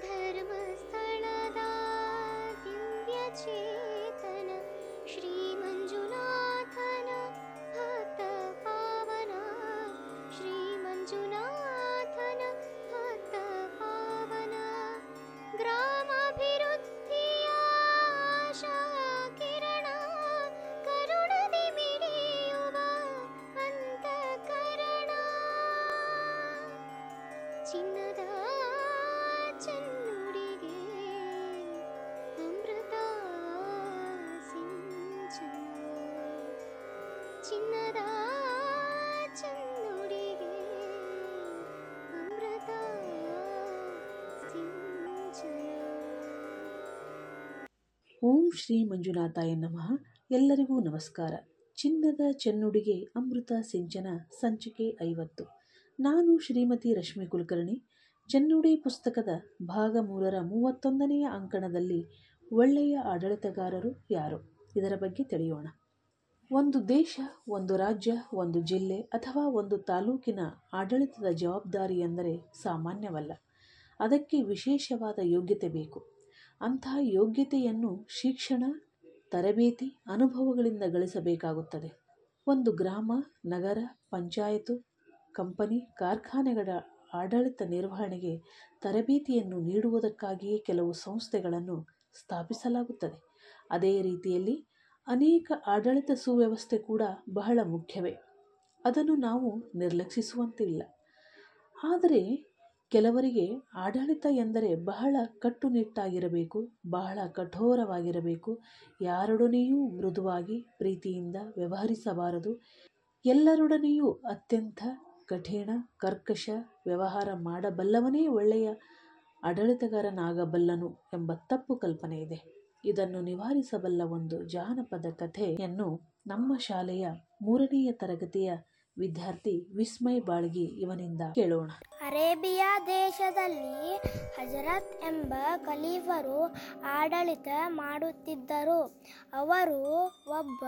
ಧರ್ಮಸ್ಥಳದ ದಿವ್ಯ ಚೇತನ ಶ್ರೀ ಮಂಜುನಾಥನ ಭಕ್ತ ಪಾವನ ಶ್ರೀ ಮಂಜುನಾಥನ ಭಕ್ತ ಪಾವನ ಗ್ರಾಮಾಭಿವೃದ್ಧಿಯ ಆಶಾ ಕಿರಣ ಕರುಣದಿ ಮಿಡಿಯುವ ಅಂತಃಕರಣ ಚಿನ್ನದ ಚೆನ್ನುಡಿಗೆ ಅಮೃತ ಸಿಂಚನ ಚಿನ್ನದ ಚೆನ್ನುಡಿಗೆ ಅಮೃತ ಸಿಂಚನ ಓಂ ಶ್ರೀ ಮಂಜುನಾಥಾಯ ನಮಃ ಎಲ್ಲರಿಗೂ ನಮಸ್ಕಾರ ಚಿನ್ನದ ಚೆನ್ನುಡಿಗೆ ಅಮೃತ ಸಿಂಚನ ಸಂಚಿಕೆ ಐವತ್ತು ನಾನು ಶ್ರೀಮತಿ ರಶ್ಮಿ ಕುಲಕರ್ಣಿ ಚೆನ್ನುಡಿ ಪುಸ್ತಕದ ಭಾಗ ಮೂರರ ಮೂವತ್ತೊಂದನೆಯ ಅಂಕಣದಲ್ಲಿ ಒಳ್ಳೆಯ ಆಡಳಿತಗಾರರು ಯಾರು ಇದರ ಬಗ್ಗೆ ತಿಳಿಯೋಣ ಒಂದು ದೇಶ ಒಂದು ರಾಜ್ಯ ಒಂದು ಜಿಲ್ಲೆ ಅಥವಾ ಒಂದು ತಾಲೂಕಿನ ಆಡಳಿತದ ಜವಾಬ್ದಾರಿ ಎಂದರೆ ಸಾಮಾನ್ಯವಲ್ಲ ಅದಕ್ಕೆ ವಿಶೇಷವಾದ ಯೋಗ್ಯತೆ ಬೇಕು ಅಂತಹ ಯೋಗ್ಯತೆಯನ್ನು ಶಿಕ್ಷಣ ತರಬೇತಿ ಅನುಭವಗಳಿಂದ ಗಳಿಸಬೇಕಾಗುತ್ತದೆ ಒಂದು ಗ್ರಾಮ ನಗರ ಪಂಚಾಯತು ಕಂಪನಿ ಕಾರ್ಖಾನೆಗಳ ಆಡಳಿತ ನಿರ್ವಹಣೆಗೆ ತರಬೇತಿಯನ್ನು ನೀಡುವುದಕ್ಕಾಗಿಯೇ ಕೆಲವು ಸಂಸ್ಥೆಗಳನ್ನು ಸ್ಥಾಪಿಸಲಾಗುತ್ತದೆ ಅದೇ ರೀತಿಯಲ್ಲಿ ಅನೇಕ ಆಡಳಿತ ಸುವ್ಯವಸ್ಥೆ ಕೂಡ ಬಹಳ ಮುಖ್ಯವೇ ಅದನ್ನು ನಾವು ನಿರ್ಲಕ್ಷಿಸುವಂತಿಲ್ಲ ಆದರೆ ಕೆಲವರಿಗೆ ಆಡಳಿತ ಎಂದರೆ ಬಹಳ ಕಟ್ಟುನಿಟ್ಟಾಗಿರಬೇಕು ಬಹಳ ಕಠೋರವಾಗಿರಬೇಕು ಯಾರೊಡನೆಯೂ ಮೃದುವಾಗಿ ಪ್ರೀತಿಯಿಂದ ವ್ಯವಹರಿಸಬಾರದು ಎಲ್ಲರೊಡನೆಯೂ ಅತ್ಯಂತ ಕಠಿಣ ಕರ್ಕಶ ವ್ಯವಹಾರ ಮಾಡಬಲ್ಲವನೇ ಒಳ್ಳೆಯ ಆಡಳಿತಗಾರನಾಗಬಲ್ಲನು ಎಂಬ ತಪ್ಪು ಕಲ್ಪನೆ ಇದೆ ಇದನ್ನು ನಿವಾರಿಸಬಲ್ಲ ಒಂದು ಜಾನಪದ ಕಥೆಯನ್ನು ನಮ್ಮ ಶಾಲೆಯ ಮೂರನೆಯ ತರಗತಿಯ ವಿದ್ಯಾರ್ಥಿ ವಿಸ್ಮಯ್ ಬಾಳ್ಗಿ ಇವನಿಂದ ಕೇಳೋಣ ಅರೇಬಿಯಾ ದೇಶದಲ್ಲಿ ಹಜರತ್ ಎಂಬ ಖಲೀಫರು ಆಡಳಿತ ಮಾಡುತ್ತಿದ್ದರು ಅವರು ಒಬ್ಬ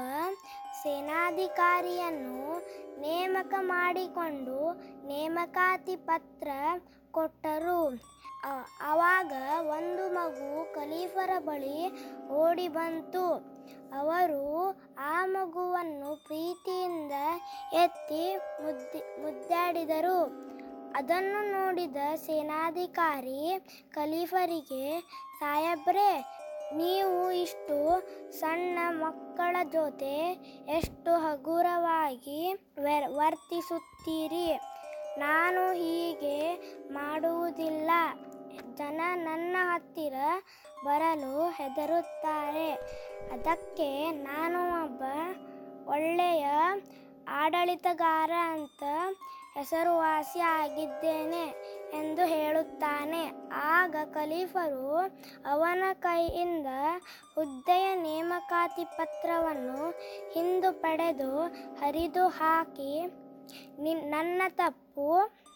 ಸೇನಾಧಿಕಾರಿಯನ್ನು ನೇಮಕ ಮಾಡಿಕೊಂಡು ನೇಮಕಾತಿ ಪತ್ರ ಕೊಟ್ಟರು ಅ- ಆವಾಗ ಒಂದು ಮಗು ಖಲೀಫರ ಬಳಿ ಓಡಿ ಬಂತು ಅವರು ಆ ಮಗುವನ್ನು ಪ್ರೀತಿಯಿಂದ ಎತ್ತಿ ಮುದ್ದಿ ಮುದ್ದಾಡಿದರು ಅದನ್ನು ನೋಡಿದ ಸೇನಾಧಿಕಾರಿ ಖಲೀಫರಿಗೆ ಸಾಹೇಬ್ರೆ ನೀವು ಇಷ್ಟು ಸಣ್ಣ ಮಕ್ಕಳ ಜೊತೆ ಎಷ್ಟು ಹಗುರವಾಗಿ ವೆರ್- ವರ್ತಿಸುತ್ತೀರಿ ನಾನು ಹೀಗೆ ಮಾಡುವುದಿಲ್ಲ ಜನ ನನ್ನ ಹತ್ತಿರ ಬರಲು ಹೆದರುತ್ತಾರೆ ಅದಕ್ಕೆ ನಾನು ಒಬ್ಬ ಒಳ್ಳೆಯ ಆಡಳಿತಗಾರ ಅಂತ ಹೆಸರುವಾಸಿ ಆಗಿದ್ದೇನೆ ಎಂದು ಹೇಳುತ್ತಾನೆ ಆಗ ಖಲೀಫರು ಅವನ ಕೈಯಿಂದ ಹುದ್ದೆಯ ನೇಮಕಾತಿ ಪತ್ರವನ್ನು ಹಿಂದು ಪಡೆದು ಹರಿದು ಹಾಕಿ ನಿನ್- ನನ್ನ ತಪ್ಪು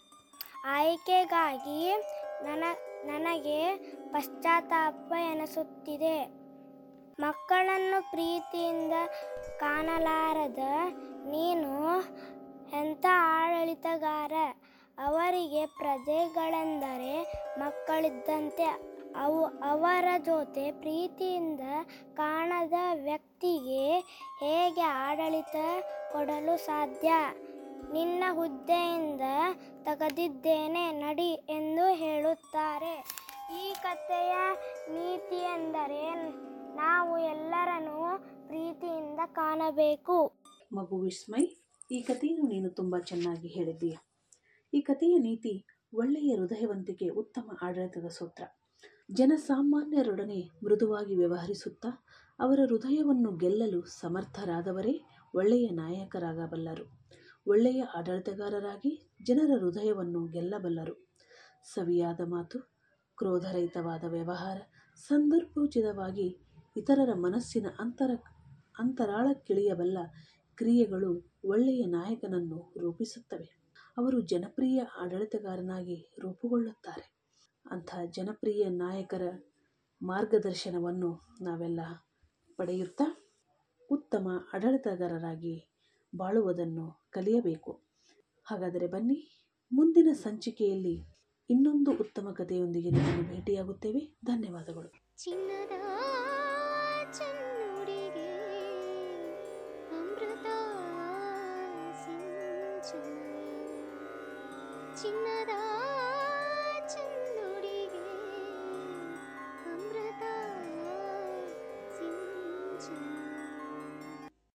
ಆಯ್ಕೆಗಾಗಿ ನನ ನನಗೆ ಪಶ್ಚಾತ್ತಾಪ ಎನಿಸುತ್ತಿದೆ ಮಕ್ಕಳನ್ನು ಪ್ರೀತಿಯಿಂದ ಕಾಣಲಾರದ ನೀನು ಎಂಥ ಆಡಳಿತಗಾರ ಅವರಿಗೆ ಪ್ರಜೆಗಳೆಂದರೆ ಮಕ್ಕಳಿದ್ದಂತೆ ಅವು ಅವರ ಜೊತೆ ಪ್ರೀತಿಯಿಂದ ಕಾಣದ ವ್ಯಕ್ತಿಗೆ ಹೇಗೆ ಆಡಳಿತ ಕೊಡಲು ಸಾಧ್ಯ ನಿನ್ನ ಹುದ್ದೆಯಿಂದ ತೆಗೆದಿದ್ದೇನೆ ನಡಿ ಎಂದು ಹೇಳುತ್ತಾರೆ ಈ ಕಥೆಯ ನೀತಿ ಎಂದರೆ ನಾವು ಎಲ್ಲರನ್ನೂ ಪ್ರೀತಿಯಿಂದ ಕಾಣಬೇಕು ಮಗು ವಿಸ್ಮಯ್ ಈ ಕಥೆಯನ್ನು ನೀನು ತುಂಬ ಚೆನ್ನಾಗಿ ಹೇಳಿದ್ದೀಯ ಈ ಕಥೆಯ ನೀತಿ ಒಳ್ಳೆಯ ಹೃದಯವಂತಿಕೆ ಉತ್ತಮ ಆಡಳಿತದ ಸೂತ್ರ ಜನಸಾಮಾನ್ಯರೊಡನೆ ಮೃದುವಾಗಿ ವ್ಯವಹರಿಸುತ್ತಾ ಅವರ ಹೃದಯವನ್ನು ಗೆಲ್ಲಲು ಸಮರ್ಥರಾದವರೇ ಒಳ್ಳೆಯ ನಾಯಕರಾಗಬಲ್ಲರು ಒಳ್ಳೆಯ ಆಡಳಿತಗಾರರಾಗಿ ಜನರ ಹೃದಯವನ್ನು ಗೆಲ್ಲಬಲ್ಲರು ಸವಿಯಾದ ಮಾತು ಕ್ರೋಧರಹಿತವಾದ ವ್ಯವಹಾರ ಸಂದರ್ಭೋಚಿತವಾಗಿ ಇತರರ ಮನಸ್ಸಿನ ಅಂತರ ಅಂತರಾಳಕ್ಕಿಳಿಯಬಲ್ಲ ಕ್ರಿಯೆಗಳು ಒಳ್ಳೆಯ ನಾಯಕನನ್ನು ರೂಪಿಸುತ್ತವೆ ಅವರು ಜನಪ್ರಿಯ ಆಡಳಿತಗಾರನಾಗಿ ರೂಪುಗೊಳ್ಳುತ್ತಾರೆ ಅಂಥ ಜನಪ್ರಿಯ ನಾಯಕರ ಮಾರ್ಗದರ್ಶನವನ್ನು ನಾವೆಲ್ಲ ಪಡೆಯುತ್ತಾ ಉತ್ತಮ ಆಡಳಿತಗಾರರಾಗಿ ಬಾಳುವುದನ್ನು ಕಲಿಯಬೇಕು ಹಾಗಾದರೆ ಬನ್ನಿ ಮುಂದಿನ ಸಂಚಿಕೆಯಲ್ಲಿ ಇನ್ನೊಂದು ಉತ್ತಮ ಕಥೆಯೊಂದಿಗೆ ನಿಮ್ಮನ್ನು ಭೇಟಿಯಾಗುತ್ತೇವೆ ಧನ್ಯವಾದಗಳು ಚಿನ್ನದ ಚೆನ್ನುಡಿಗೆ ಅಮೃತ ಸಿಂಚನ ಚಿನ್ನದ ಚೆನ್ನುಡಿಗೆ ಅಮೃತ ಸಿಂಚನ